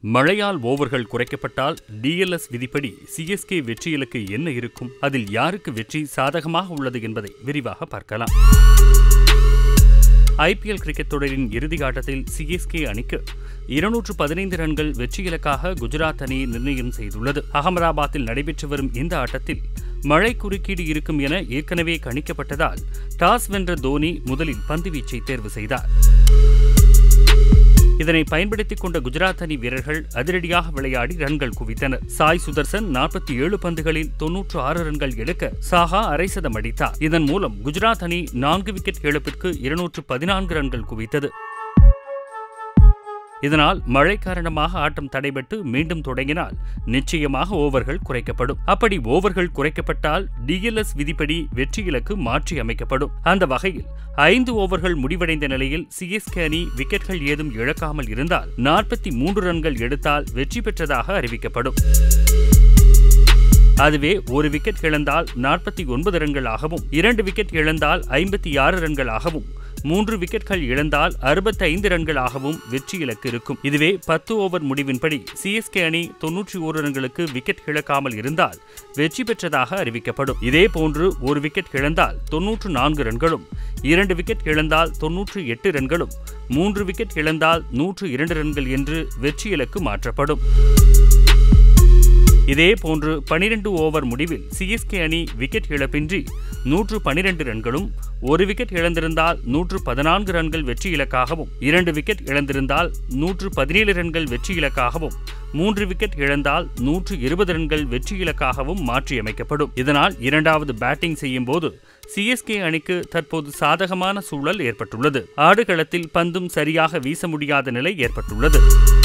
மழையால் ஓவர்கள் குறைக்கப்பட்டால் டிஎல்எஸ் விதிப்படி சிஎஸ்கே வெற்றி இலக்கு என்ன இருக்கும் அதில் யாருக்கு வெற்றி சாதகமாக உள்ளது என்பதை விரிவாக பார்க்கலாம் ஐபிஎல் கிரிக்கெட் தொடரின் இறுதி ஆட்டத்தில் சிஎஸ்கே அணிக்கு இருநூற்று பதினைந்து ரன்கள் வெற்றி இலக்காக குஜராத் அணி நிர்ணயம் செய்துள்ளது அகமதாபாத்தில் நடைபெற்று வரும் இந்த ஆட்டத்தில் மழை குறுக்கீடு இருக்கும் என ஏற்கனவே கணிக்கப்பட்டதால் டாஸ் வென்ற தோனி முதலில் பந்துவீச்சை தேர்வு செய்தார் இதனை பயன்படுத்திக் கொண்ட குஜராத் அணி வீரர்கள் அதிரடியாக விளையாடி ரன்கள் குவித்தனர் சாய் சுதர்சன் நாற்பத்தி ஏழு பந்துகளில் தொன்னூற்று ஆறு ரன்கள் எடுக்க சாஹா அரை சதம் அடித்தார் இதன் மூலம் குஜராத் அணி நான்கு விக்கெட் இழப்பிற்கு இருநூற்று பதினான்கு ரன்கள் குவித்தது இதனால் மழை காரணமாக ஆட்டம் தடைபட்டு மீண்டும் தொடங்கினால் நிச்சயமாக ஓவர்கள் குறைக்கப்படும் அப்படி ஓவர்கள் குறைக்கப்பட்டால் டிஎல்எஸ் விதிப்படி வெற்றி இலக்கு மாற்றி அமைக்கப்படும் அந்த வகையில் ஐந்து ஓவர்கள் முடிவடைந்த நிலையில் சிஎஸ்கே அணி விக்கெட்கள் ஏதும் இழக்காமல் இருந்தால் நாற்பத்தி மூன்று ரன்கள் எடுத்தால் வெற்றி பெற்றதாக அறிவிக்கப்படும் அதுவே ஒரு விக்கெட் இழந்தால் நாற்பத்தி ஒன்பது ரன்களாகவும் இரண்டு விக்கெட் இழந்தால் ஐம்பத்தி ஆறு ரன்களாகவும் மூன்று விக்கெட்கள் இழந்தால் அறுபத்தி ஐந்து ரன்களாகவும் வெற்றி இலக்கு இருக்கும் இதுவே பத்து ஓவர் முடிவின்படி சிஎஸ்கே அணி தொன்னூற்றி ஓரு ரன்களுக்கு விக்கெட் இழக்காமல் இருந்தால் வெற்றி பெற்றதாக அறிவிக்கப்படும் இதே போன்று ஒரு விக்கெட் இழந்தால் தொன்னூற்று நான்கு ரன்களும் இரண்டு விக்கெட் இழந்தால் தொன்னூற்று எட்டு ரன்களும் மூன்று விக்கெட் இழந்தால் நூற்று இரண்டு ரன்கள் என்று வெற்றி இலக்கு மாற்றப்படும் இதே போன்று பனிரெண்டு ஓவர் முடிவில் சிஎஸ்கே அணி விக்கெட் இழப்பின்றி நூற்று பனிரெண்டு ரன்களும் ஒரு விக்கெட் இழந்திருந்தால் நூற்று பதினான்கு ரன்கள் வெற்றி இலக்காகவும் இரண்டு விக்கெட் இழந்திருந்தால் நூற்று பதினேழு ரன்கள் வெற்றி இலக்காகவும் மூன்று விக்கெட் இழந்தால் நூற்று இருபது ரன்கள் வெற்றி இலக்காகவும் மாற்றியமைக்கப்படும் இதனால் இரண்டாவது பேட்டிங் செய்யும் போது சிஎஸ்கே அணிக்கு தற்போது சாதகமான சூழல் ஏற்பட்டுள்ளது ஆடுகளத்தில் பந்தும் சரியாக வீச முடியாத நிலை ஏற்பட்டுள்ளது